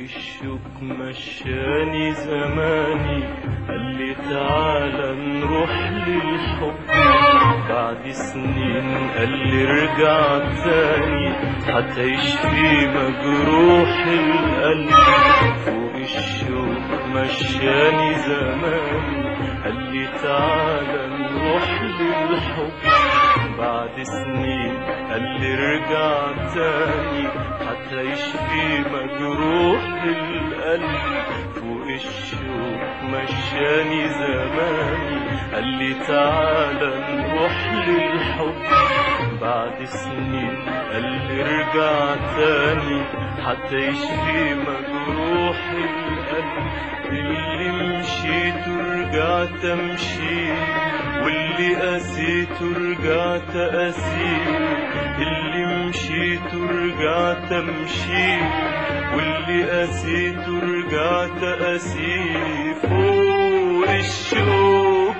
الشوك مشاني زماني قال لي تعالى نروح للحب بعد سنين قال لي ارجع تاني حتى يشفي مجروح القلب فوق الشوك مشاني زماني قال لي تعالى نروح للحب بعد سنين قال لي ارجع تاني حتى يشفي مجروح القلب فوق الشوق مشاني زماني قال لي تعالى نروح للحب بعد سنين قال لي ارجع تاني حتى يشفي مجروح القلب اللي مشيت ورجعت امشي واللي قسيت ورجعت اسير اللي مشيت ورجعت امشي واللي قسيت ورجعت اسير فوق الشوق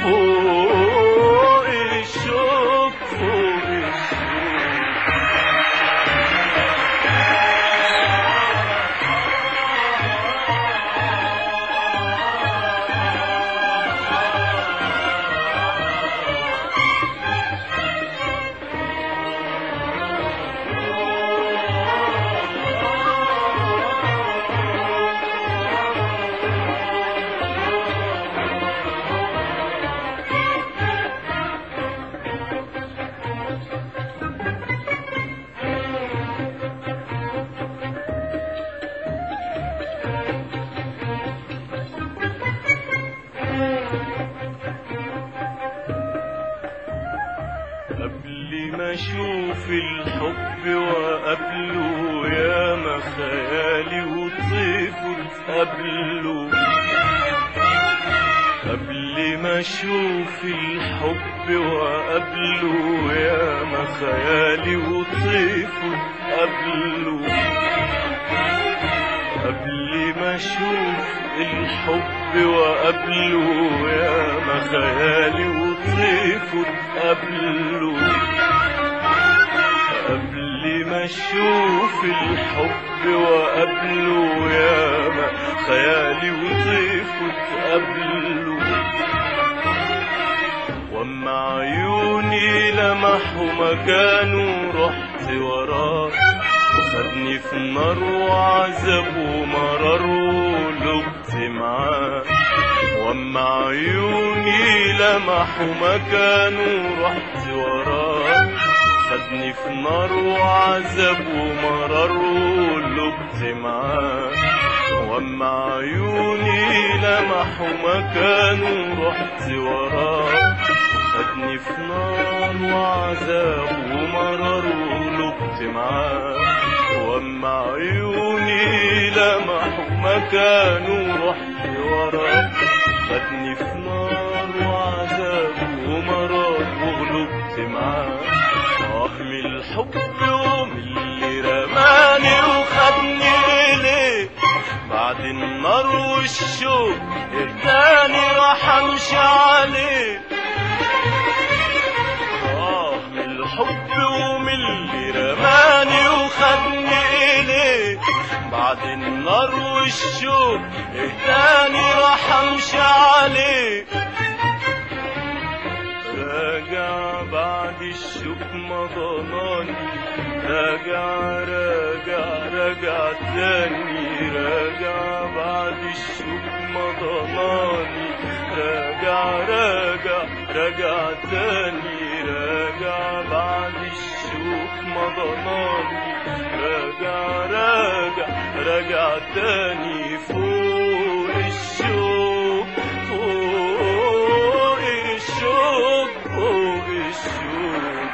فوق الشوق فوق الشوق قبل ما اشوف الحب وقبله يا ما خيالي وطيفه قبله قبل ما اشوف الحب وقبله يا ما خيالي وطيفه قبله قبل ما اشوف الحب وقبله يا ما خيالي وطيفه قبله قبل ما اشوف الحب وقبله يا ما خيالي وطيفه قبله واما عيوني لمحوا مكانه رحت وراه خدني في نار وعذاب ومرار ولقت معاه واما عيوني لمحوا مكانه رحت وراه خدني في نار وعذاب ومرار ولقت معاه واما عيوني لمحوا مكانه رحت وراه خدني في نار وعذاب ومرار ولقت معاه واما عيوني لمحوا مكانه رحت وراه خدني في نار وعذاب ومرار وغلبت معاه اه من الحب ومن اللي رماني وخدني إليه بعد النار والشوق اداني راح امشي عليه آه من الحب ومن اللي رماني وخدني إليه بعد النار والشوق اهداني راح امشي عليه راجع بعد الشوق ما ضناني راجع راجع راجع تاني راجع بعد الشوق ما ضناني راجع راجع راجع تاني راجع بعد الشوق ما ضناني راجع راجع راجع تاني فوق الشوق فوق الشوق فوق الشوق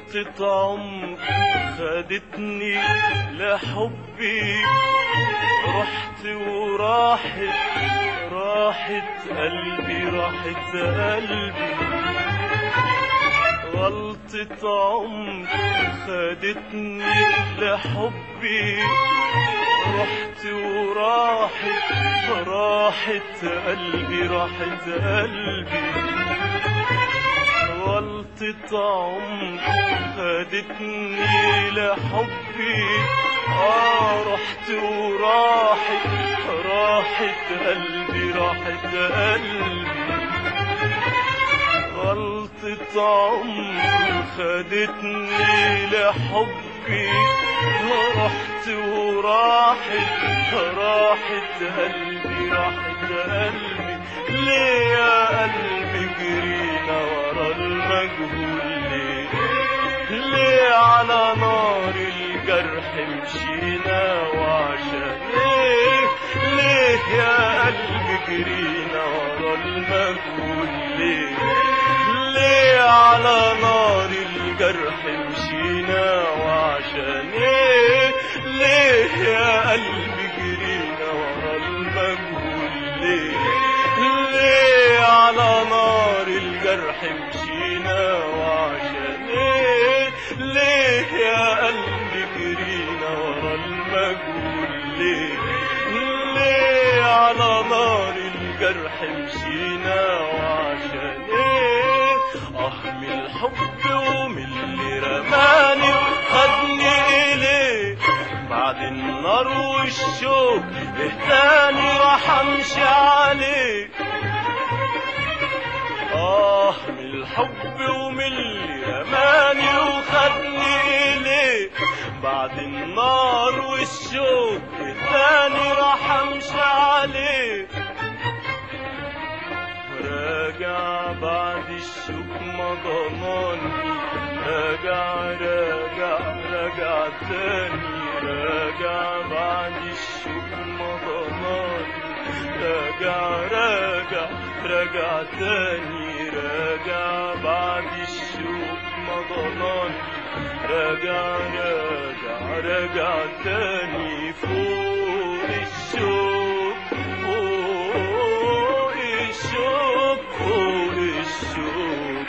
غلطة عمر خدتني لحبي رحت وراحت راحت قلبي راحت قلبي غلطة عمر خدتني لحبي رحت وراحت راحت قلبي راحت قلبي غلطة عمر خدتني لحبي آه رحت وراحت راحت قلبي راحت قلبي غلطة عمر خدتني لحبي رحت وراحت راحت قلبي راحت قلبي ليه يا قلبي جرينا ورا المجهول ليه ليه على نار الجرح مشينا وعشان ليه ليه يا قلبي جرينا ورا المجهول ليه ليه على نار الجرح مشينا وعشان ايه ليه يا قلبي جرينا ورا المجهول ليه ليه على نار الجرح مشينا وعشان ايه ليه يا قلبي جرينا ورا المجهول ليه ليه على نار الجرح مشينا وعشان ايه اه من الحب ومن اللي رماني وخدني اليه بعد النار والشوق اهتاني راح امشي عليه آه من الحب ومن اللي رماني وخدني إليه بعد النار والشوق التاني راح أمشي عليه راجع بعد الشوق ما ضماني راجع راجع راجع تاني راجع بعد الشوق ما ضماني راجع راجع راجع تاني راجع بعد الشوق ما ضماني راجع راجع راجع تاني فوق الشوق فوق الشوق فوق الشوق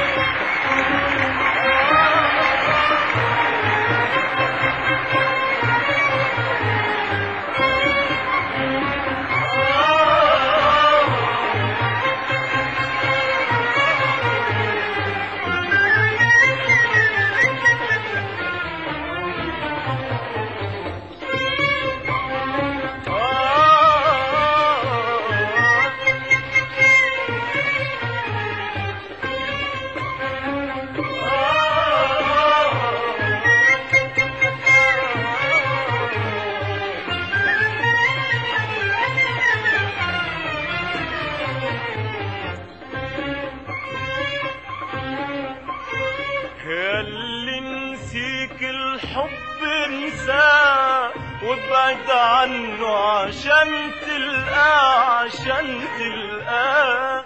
اللي نسيك الحب انساه وابعد عنه عشان تلقاه عشان تلقاه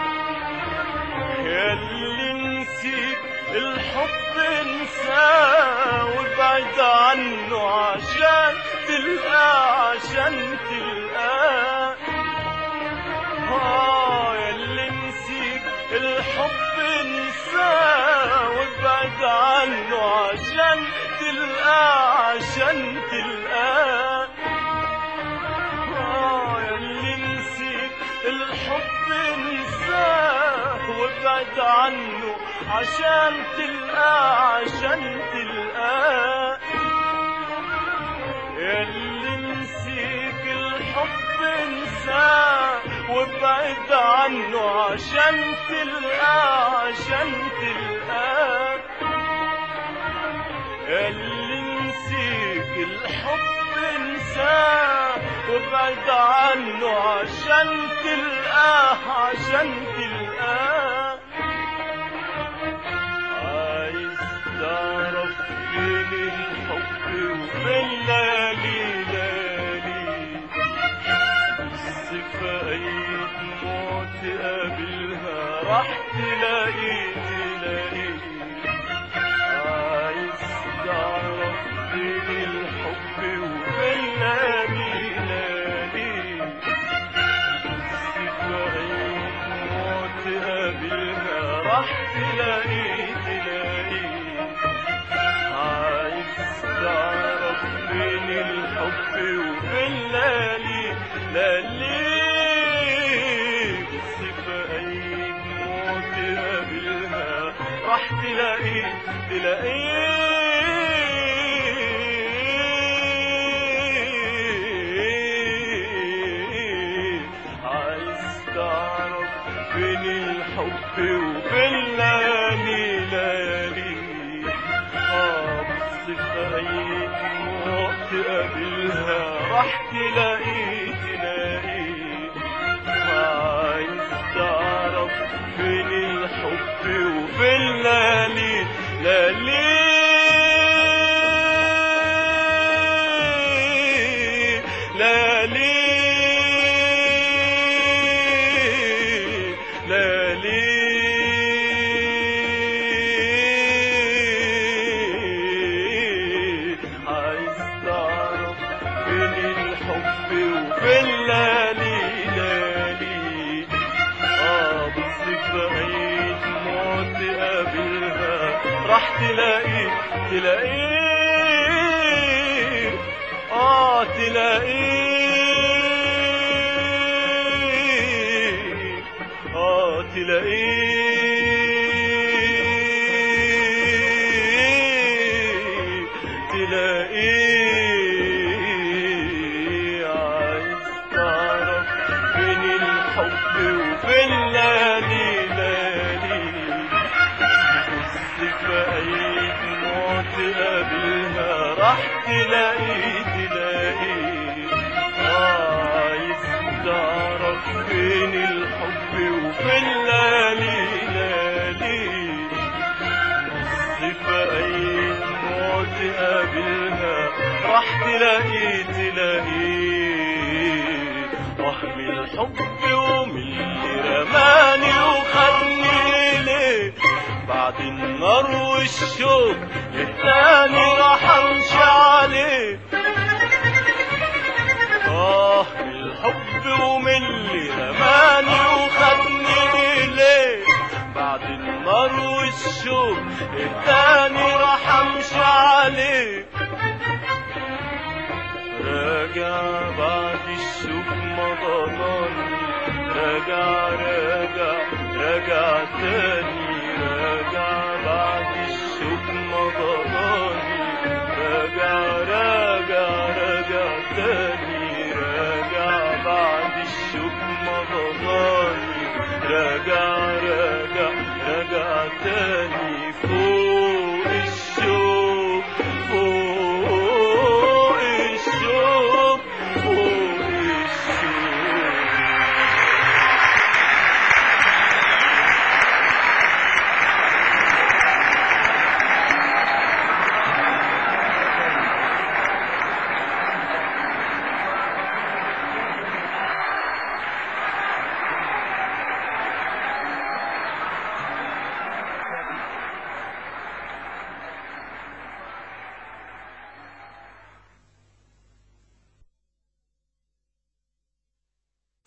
اللي نسيك الحب انساه وابعد عنه عشان تلقاه عشان تلقاه آه ياللي نسيك الحب انساه وابعد عنه عشان تلقاه عشان تلقاه آه ياللي نسيك الحب انساه وابعد عنه عشان تلقاه عشان تلقاه ياللي نسيك الحب انساه وابعد عنه عشان تلقاه عشان تلقاه اللي نسيك الحب انساه وابعد عنه عشان تلقاه عشان تلقاه عايز تعرف فين الحب وفين ليالي ليالي بص في اي دموع تقابلها راح تلاقي تلاقي راح تلاقيه تلاقيه عايز تعرف فين الحب وفين لالي لالي بص في اي دموع تقابلها راح تلاقيه تلاقيه عايز تعرف فين الحب وفين لالي لالي اه بص في اي دموع تقابلها راح تلاقيه تلاقيه عايز تعرف فين الحب وفين لالي لالي لالي لالي عايز تعرف فين الحب وفين لالي لالي اه بص في اي دموع تقابلها راح تلاقيه تلاقيه اه تلاقيه اه تلاقيه تلاقيه عايز تعرف فين الحب وفين لالي لالي بص في اي دموع تقابلها راح تلاقيه تلاقيه عايز تعرف فين الحب وفين لالي لالي بص في اي دموع تقابلها راح تلاقيه تلاقيه وهم الحب ومن اللي رماني وخدني ليه بعد النار والشوق التاني راح امشي عليه اه الحب ومن اللي رماني وخدني ليه بعد النار والشوق التاني راح امشي عليه راجع بعد الشوق مضاني راجع راجع راجع تاني راجع بعد الشوق مضاني راجع راجع راجع تاني راجع بعد الشوق مضاني راجع راجع راجع تاني